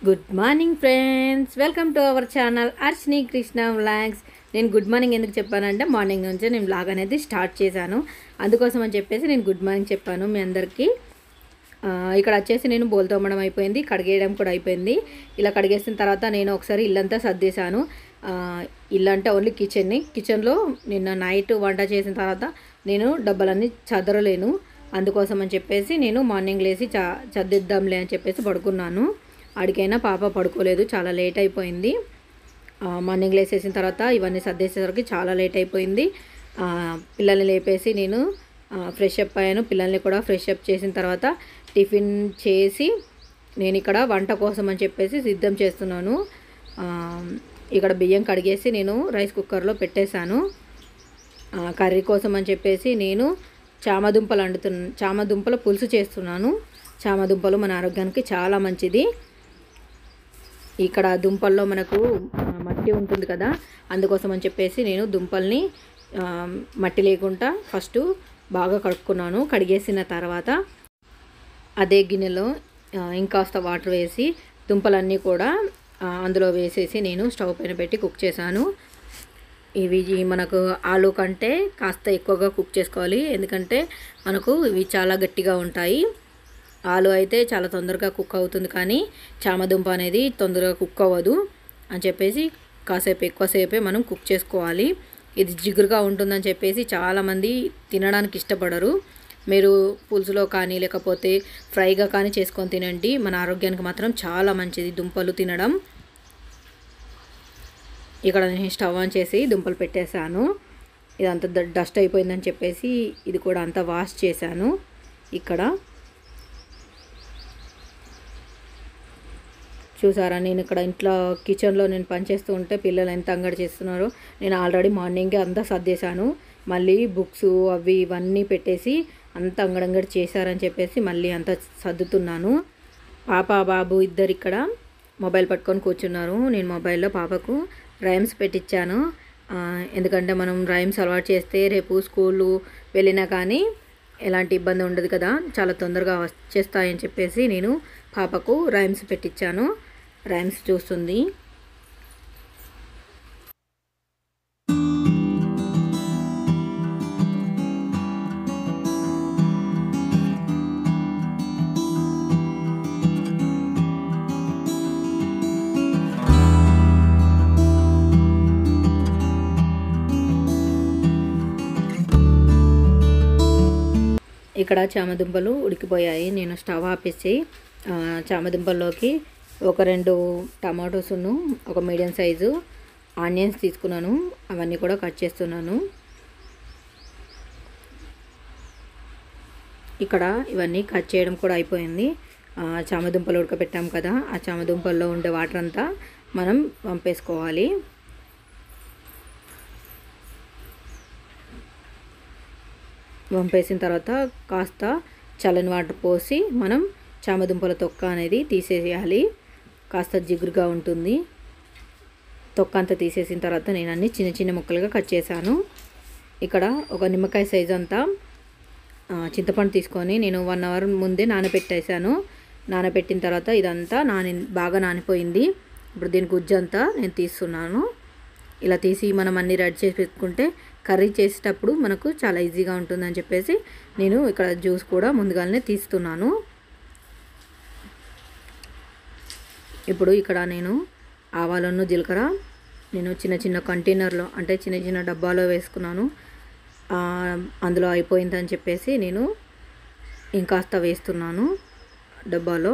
good morning friends welcome to our channel Arshini Krishna vlogs నేను good morning ఎందుకు చెప్పానంటే morning నుంచే నేను వ్లాగ్ అనేది స్టార్ట్ చేశాను అందుకోసం అని చెప్పేసి నేను గుడ్ మార్నింగ్ చెప్పాను మీ అందరికీ ఆ, ఇక్కడ వచ్చేసి నేను బోల్ తోమడం అయిపోయింది కడిగేయడం కూడా అయిపోయింది ఇలా కడిగేసిన తర్వాత నేను ఒకసారి ఇల్లంతా సర్దేశాను ఆ, ఇల్లు అంటే ఓన్లీ కిచెన్ని కిచెన్లో నిన్న నైట్ వంట చేసిన తర్వాత నేను డబ్బాలన్నీ చదరలేను అందుకోసం అని చెప్పేసి నేను మార్నింగ్ లేచి చ చదిద్దాంలే అని చెప్పేసి పడుకున్నాను ఆడికైనా పాప పడుకోలేదు చాలా లేట్ అయిపోయింది ఆ, మార్నింగ్ లేసేసిన తర్వాత ఇవన్నీ సర్దేసేసరికి చాలా లేట్ అయిపోయింది ఆ, పిల్లల్ని లేపేసి నేను ఆ, ఫ్రెష్ అప్ అయ్యాను పిల్లల్ని కూడా ఫ్రెష్ అప్ చేసిన తర్వాత టిఫిన్ చేసి నేను ఇక్కడ వంట కోసం అని చెప్పేసి సిద్ధం చేస్తున్నాను ఆ, ఇక్కడ బియ్యం కడిగేసి నేను రైస్ కుక్కర్లో పెట్టేశాను ఆ, కర్రీ కోసం అని చెప్పేసి నేను చామదుంపలు వండుతున్నా చామదుంపల పులుసు చేస్తున్నాను చామదుంపలు మన ఆరోగ్యానికి చాలా మంచిది ఇక్కడ దుంపల్లో మనకు ఆ, మట్టి ఉంటుంది కదా అందుకోసం అని చెప్పేసి నేను దుంపల్ని ఆ, మట్టి లేకుండా ఫస్ట్ బాగా కడుక్కున్నాను కడిగేసిన తర్వాత అదే గిన్నెలో ఆ, ఇంకాస్త వాటర్ వేసి దుంపలన్నీ కూడా ఆ, అందులో వేసేసి నేను స్టవ్ పైన పెట్టి కుక్ చేశాను ఇవి ఈ మనకు ఆలు కంటే కాస్త ఎక్కువగా కుక్ చేసుకోవాలి ఎందుకంటే మనకు ఇవి చాలా గట్టిగా ఉంటాయి ఆలు అయితే చాలా తొందరగా కుక్ అవుతుంది కానీ చామదుంప అనేది తొందరగా కుక్ అవ్వదు అని చెప్పేసి కాసేపు ఎక్కువసేపే మనం కుక్ చేసుకోవాలి ఇది జిగురుగా ఉంటుందని చెప్పేసి చాలామంది తినడానికి ఇష్టపడరు మీరు పులుసులో కానీ లేకపోతే ఫ్రైగా కానీ చేసుకొని తినండి మన ఆరోగ్యానికి మాత్రం చాలా మంచిది దుంపలు తినడం ఇక్కడ నేను స్టవ్ ఆన్ చేసి దుంపలు పెట్టేశాను ఇదంతా ద- డస్ట్ అయిపోయిందని చెప్పేసి ఇది కూడా అంతా వాష్ చేశాను ఇక్కడ చూసారా నేను ఇక్కడ ఇంట్లో కిచెన్లో నేను పనిచేస్తూ ఉంటే పిల్లలు ఎంత అంగడి చేస్తున్నారో నేను ఆల్రెడీ మార్నింగే అంతా సర్దేశాను మళ్ళీ బుక్స్ అవి ఇవన్నీ పెట్టేసి అంత అంగడంగడి చేశారని చెప్పేసి మళ్ళీ అంతా సర్దుతున్నాను పాప బాబు ఇద్దరు ఇక్కడ మొబైల్ పట్టుకొని కూర్చున్నారు నేను మొబైల్లో పాపకు రైమ్స్ పెట్టించాను ఆ, ఎందుకంటే మనం రైమ్స్ అలవాటు చేస్తే రేపు స్కూలు వెళ్ళినా కానీ ఎలాంటి ఇబ్బంది ఉండదు కదా చాలా తొందరగా వచ్చేస్తాయని చెప్పేసి నేను పాపకు రైమ్స్ పెట్టించాను రైమ్స్ చూస్తుంది ఇక్కడ చామదుంపలు ఉడికిపోయాయి నేను స్టవ్ ఆపేసి ఆ, చామదుంపల్లోకి ఒక రెండు టమాటోస్ను ఒక మీడియం సైజు ఆనియన్స్ తీసుకున్నాను అవన్నీ కూడా కట్ చేస్తున్నాను ఇక్కడ ఇవన్నీ కట్ చేయడం కూడా అయిపోయింది ఆ, చామదుంపలు ఉడకబెట్టాం కదా ఆ చామదుంపల్లో ఉండే వాటర్ అంతా మనం పంపేసుకోవాలి వంపేసిన తర్వాత కాస్త చల్లని వాటర్ పోసి మనం చామదుంపల తొక్క అనేది తీసేయాలి కాస్త జిగురుగా ఉంటుంది తొక్క అంతా తీసేసిన తర్వాత నేను అన్ని చిన్న చిన్న ముక్కలుగా కట్ చేశాను ఇక్కడ ఒక నిమ్మకాయ సైజ్ అంతా ఆ, చింతపండు తీసుకొని నేను వన్ అవర్ ముందే నానబెట్టేశాను నానబెట్టిన తర్వాత ఇదంతా నాని బాగా నానిపోయింది ఇప్పుడు దీని గుజ్జు అంతా నేను తీస్తున్నాను ఇలా తీసి మనం అన్ని రెడీ చేసి పెట్టుకుంటే కర్రీ చేసేటప్పుడు మనకు చాలా ఈజీగా ఉంటుందని చెప్పేసి నేను ఇక్కడ జ్యూస్ కూడా ముందుగానే తీస్తున్నాను ఇప్పుడు ఇక్కడ నేను ఆవాలను జీలకర్ర నేను చిన్న చిన్న కంటైనర్లో అంటే చిన్న చిన్న డబ్బాలో వేసుకున్నాను ఆ, అందులో అయిపోయిందని చెప్పేసి నేను ఇంకాస్త వేస్తున్నాను డబ్బాలో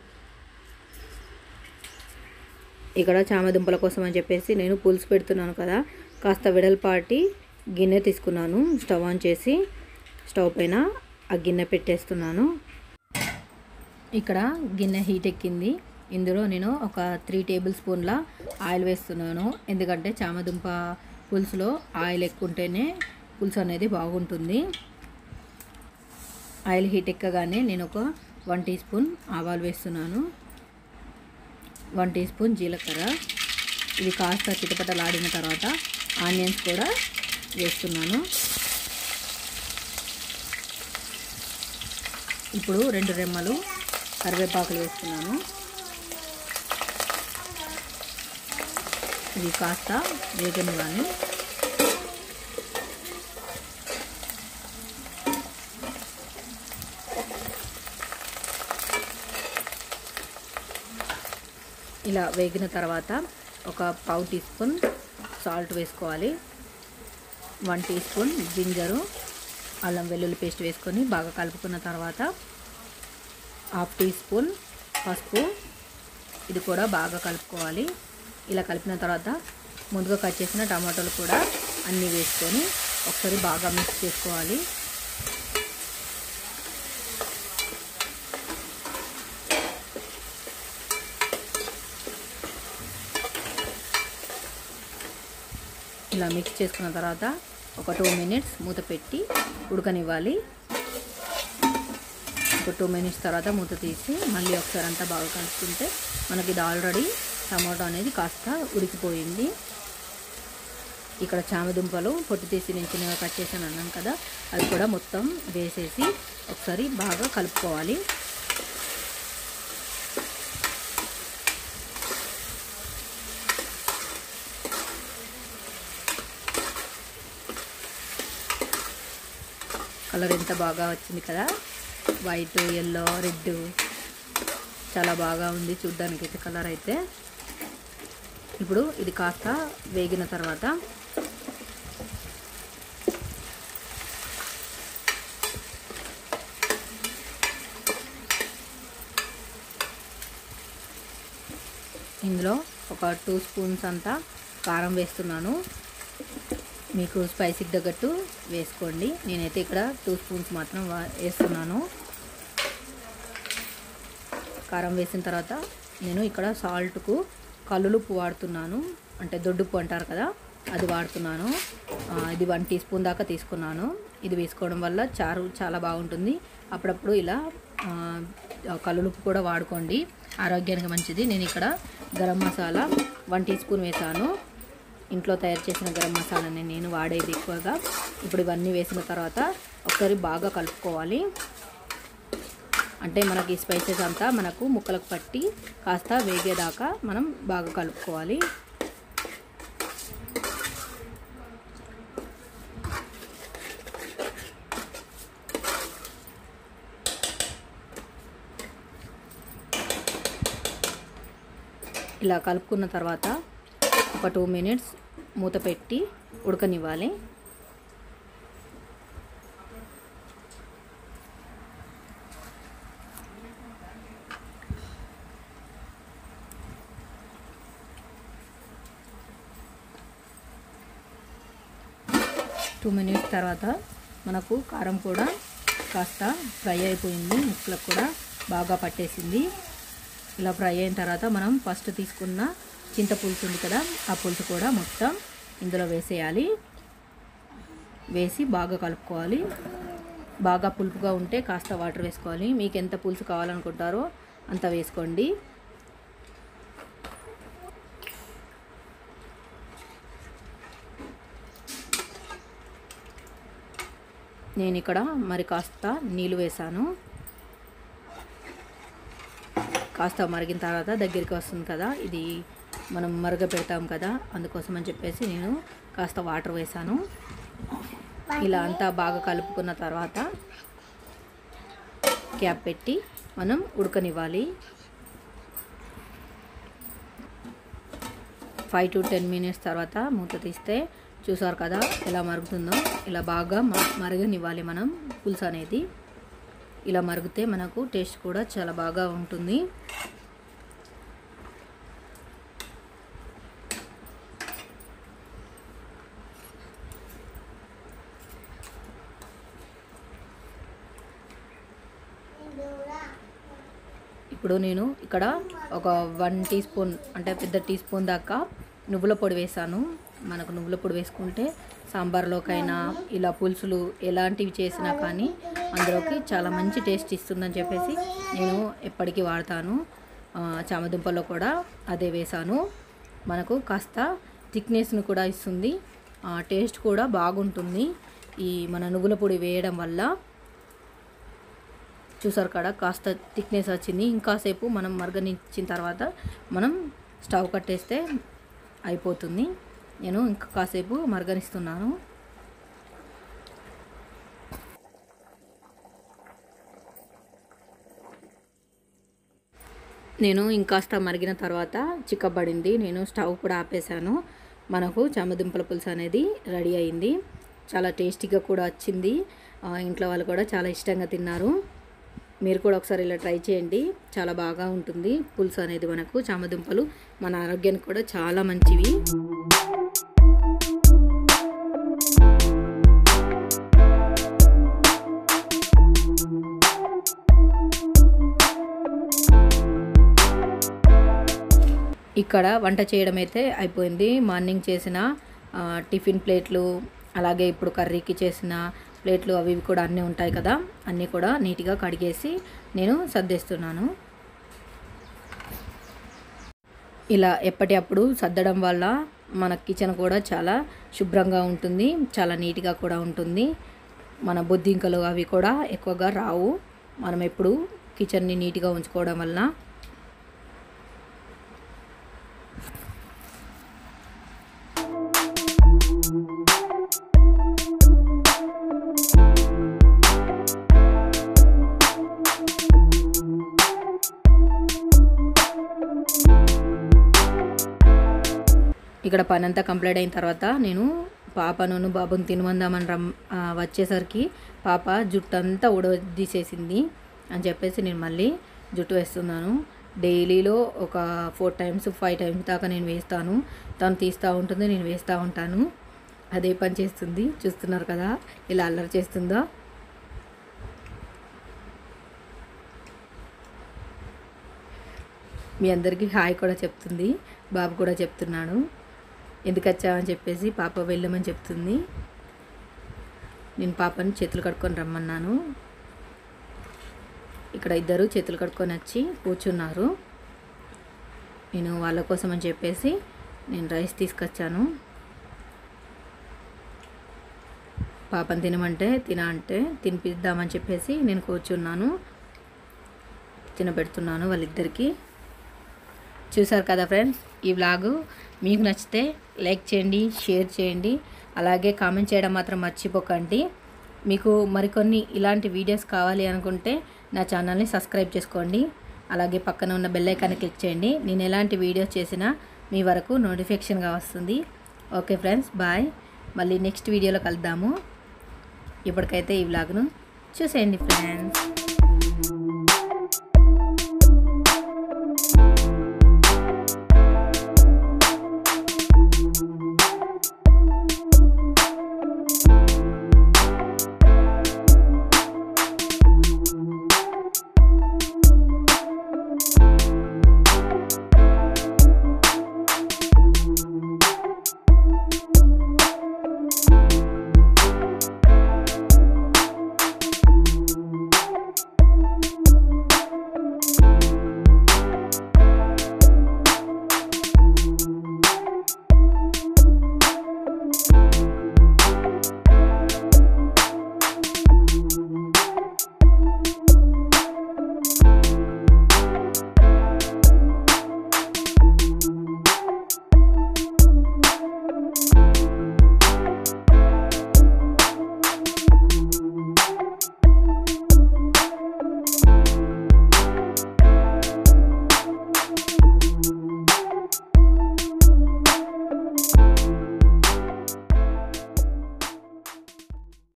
ఇక్కడ చామదుంపల కోసం అని చెప్పేసి నేను పులుసు పెడుతున్నాను కదా కాస్త వెడల్పాటి గిన్నె తీసుకున్నాను స్టవ్ ఆన్ చేసి స్టవ్ పైన ఆ గిన్నె పెట్టేస్తున్నాను ఇక్కడ గిన్నె హీట్ ఎక్కింది ఇందులో నేను ఒక త్రీ టేబుల్ స్పూన్ల ఆయిల్ వేస్తున్నాను ఎందుకంటే చామదుంప పులుసులో ఆయిల్ ఎక్కువ ఉంటేనే పులుసు అనేది బాగుంటుంది ఆయిల్ హీట్ ఎక్కగానే నేను ఒక వన్ టీ స్పూన్ ఆవాలు వేస్తున్నాను వన్ టీ స్పూన్ జీలకర్ర ఇది కాస్త చిటపటలాడిన తర్వాత ఆనియన్స్ కూడా వేస్తున్నాను ఇప్పుడు రెండు రెమ్మలు కరివేపాకులు వేస్తున్నాను ఇది కాస్త వేగనివ్వాలి ఇలా వేగిన తర్వాత ఒక పావు టీ స్పూన్ సాల్ట్ వేసుకోవాలి వన్ టీ స్పూన్ జింజరు అల్లం వెల్లుల్లి పేస్ట్ వేసుకొని బాగా కలుపుకున్న తర్వాత హాఫ్ టీ స్పూన్ పసుపు ఇది కూడా బాగా కలుపుకోవాలి ఇలా కలిపిన తర్వాత ముందుగా కట్ చేసిన టమాటాలు కూడా అన్నీ వేసుకొని ఒకసారి బాగా మిక్స్ చేసుకోవాలి ఇలా మిక్స్ చేసుకున్న తర్వాత ఒక టూ మినిట్స్ మూత పెట్టి ఉడకనివ్వాలి ఒక టూ మినిట్స్ తర్వాత మూత తీసి మళ్ళీ ఒకసారి అంతా బాగా కలుపుకుంటే మనకి ఇది ఆల్రెడీ టమాటో అనేది కాస్త ఉడికిపోయింది ఇక్కడ చామదుంపలు పొట్టు తీసి నేను చిన్నగా కట్ చేశాను అన్నాను కదా అది కూడా మొత్తం వేసేసి ఒకసారి బాగా కలుపుకోవాలి కలర్ ఎంత బాగా వచ్చింది కదా వైట్ ఎల్లో రెడ్ చాలా బాగా ఉంది చూడ్డానికి అయితే కలర్ అయితే ఇప్పుడు ఇది కాస్త వేగిన తర్వాత ఇందులో ఒక టూ స్పూన్స్ అంతా కారం వేస్తున్నాను మీకు స్పైసీకి తగ్గట్టు వేసుకోండి నేనైతే ఇక్కడ టూ స్పూన్స్ మాత్రం వా- వేస్తున్నాను కారం వేసిన తర్వాత నేను ఇక్కడ సాల్ట్కు కల్లులుప్పు వాడుతున్నాను అంటే దొడ్డుప్పు అంటారు కదా అది వాడుతున్నాను ఆ, ఇది వన్ టీ స్పూన్ దాకా తీసుకున్నాను ఇది వేసుకోవడం వల్ల చారు చాలా బాగుంటుంది అప్పుడప్పుడు ఇలా ఆ, కల్లులుప్పు కూడా వాడుకోండి ఆరోగ్యానికి మంచిది నేను ఇక్కడ garam masala one teaspoon వేసాను ఇంట్లో తయారు చేసిన గరం మసాలాని నేను వాడేది ఎక్కువగా ఇప్పుడు ఇవన్నీ వేసిన తర్వాత ఒకసారి బాగా కలుపుకోవాలి అంటే మనకి స్పైసెస్ అంతా మనకు ముక్కలకు పట్టి కాస్త వేగేదాకా మనం బాగా కలుపుకోవాలి ఇలా కలుపుకున్న తర్వాత ఒక టూ మినిట్స్ మూత పెట్టి ఉడకనివ్వాలి టూ మినిట్స్ తర్వాత మనకు కారం కూడా కాస్త ఫ్రై అయిపోయింది ముక్కలకు కూడా బాగా పట్టేసింది ఇలా ఫ్రై అయిన తర్వాత మనం ఫస్ట్ తీసుకున్న చింత పులుసు ఉంది కదా ఆ పులుసు కూడా మొత్తం ఇందులో వేసేయాలి వేసి బాగా కలుపుకోవాలి బాగా పులుపుగా ఉంటే కాస్త వాటర్ వేసుకోవాలి మీకు ఎంత పులుసు కావాలనుకుంటారో అంత వేసుకోండి నేను ఇక్కడ మరి కాస్త నీళ్ళు వేసాను కాస్త మరిగిన తర్వాత దగ్గరికి వస్తుంది కదా ఇది మనం మరగ పెడతాం కదా అందుకోసం అని చెప్పేసి నేను కాస్త వాటర్ వేసాను ఇలా అంతా బాగా కలుపుకున్న తర్వాత క్యాప్ పెట్టి మనం ఉడకనివ్వాలి ఫైవ్ టు టెన్ మినిట్స్ తర్వాత మూత తీస్తే చూసారు కదా ఎలా మరుగుతుందో ఇలా బాగా మ- మరగనివ్వాలి మనం పులుసు అనేది ఇలా మరిగితే మనకు టేస్ట్ కూడా చాలా బాగా ఉంటుంది ఇప్పుడు నేను ఇక్కడ ఒక వన్ టీ స్పూన్ అంటే పెద్ద టీ స్పూన్ దాకా నువ్వుల పొడి వేసాను మనకు నువ్వుల పొడి వేసుకుంటే సాంబార్లోకైనా ఇలా పులుసులు ఎలాంటివి చేసినా కానీ అందులోకి చాలా మంచి టేస్ట్ ఇస్తుందని చెప్పేసి నేను ఎప్పటికీ వాడతాను ఆ, చామదుంపలో కూడా అదే వేసాను మనకు కాస్త థిక్నెస్ను కూడా ఇస్తుంది ఆ, టేస్ట్ కూడా బాగుంటుంది ఈ మన నువ్వుల పొడి వేయడం వల్ల చూసారు కాడ కాస్త థిక్నెస్ వచ్చింది ఇంకాసేపు మనం మరగనిచ్చిన తర్వాత మనం స్టవ్ కట్టేస్తే అయిపోతుంది నేను ఇంకా కాసేపు మరగనిస్తున్నాను నేను ఇంకాస్త మరిగిన తర్వాత చిక్కబడింది నేను స్టవ్ కూడా ఆపేసాను మనకు చామదుంపల పులుసు అనేది రెడీ అయింది చాలా టేస్టీగా కూడా వచ్చింది ఆ, ఇంట్లో వాళ్ళు కూడా చాలా ఇష్టంగా తిన్నారు మీరు కూడా ఒకసారి ఇలా ట్రై చేయండి చాలా బాగా ఉంటుంది పులుసు అనేది మనకు చామదుంపలు మన ఆరోగ్యానికి కూడా చాలా మంచివి ఇక్కడ వంట చేయడం అయితే అయిపోయింది మార్నింగ్ చేసిన ఆ, టిఫిన్ ప్లేట్లు అలాగే ఇప్పుడు కర్రీకి చేసిన ప్లేట్లు అవి ఇవి కూడా అన్నీ ఉంటాయి కదా అన్నీ కూడా నీట్గా కడిగేసి నేను సర్దేస్తున్నాను ఇలా ఎప్పటికప్పుడు సర్దడం వల్ల మన కిచెన్ కూడా చాలా శుభ్రంగా ఉంటుంది చాలా నీట్గా కూడా ఉంటుంది మన బొద్దింకలు అవి కూడా ఎక్కువగా రావు మనం ఎప్పుడు కిచెన్ని నీట్గా ఉంచుకోవడం వలన ఇక్కడ పని అంతా కంప్లీట్ అయిన తర్వాత నేను పాపను బాబుని తినమందామని రమ్ ఆ, వచ్చేసరికి పాప జుట్టు అంతా ఊడదీసేసింది అని చెప్పేసి నేను మళ్ళీ జుట్టు వేస్తున్నాను డైలీలో ఒక ఫోర్ టైమ్స్ ఫైవ్ టైమ్స్ దాకా నేను వేస్తాను తను తీస్తూ ఉంటుంది నేను వేస్తూ ఉంటాను అదే పని చేస్తుంది చూస్తున్నారు కదా ఇలా అల్లరి చేస్తుందో మీ అందరికీ హాయ్ కూడా చెప్తుంది బాబు కూడా చెప్తున్నాడు ఎందుకు వచ్చావని చెప్పేసి పాప వెళ్ళమని చెప్తుంది నేను పాపని చేతులు కడుక్కొని రమ్మన్నాను ఇక్కడ ఇద్దరు చేతులు కడుక్కొని వచ్చి కూర్చున్నారు నేను వాళ్ళ కోసం అని చెప్పేసి నేను రైస్ తీసుకొచ్చాను పాపని తినమంటే తిన అంటే తినిపిద్దామని చెప్పేసి నేను కూర్చున్నాను తినబెడుతున్నాను వాళ్ళిద్దరికీ చూసారు కదా ఫ్రెండ్స్ ఈ వ్లాగు మీకు నచ్చితే లైక్ చేయండి షేర్ చేయండి అలాగే కామెంట్ చేయడం మాత్రం మర్చిపోకండి మీకు మరికొన్ని ఇలాంటి వీడియోస్ కావాలి అనుకుంటే నా ఛానల్ని సబ్స్క్రైబ్ చేసుకోండి అలాగే పక్కన ఉన్న బెల్ ఐకాన్ని క్లిక్ చేయండి నేను ఎలాంటి వీడియోస్ చేసినా మీ వరకు నోటిఫికేషన్గా వస్తుంది ఓకే ఫ్రెండ్స్ బాయ్ మళ్ళీ నెక్స్ట్ వీడియోలో కలుద్దాము ఇప్పటికైతే ఈ వ్లాగ్ను చూసేయండి ఫ్రెండ్స్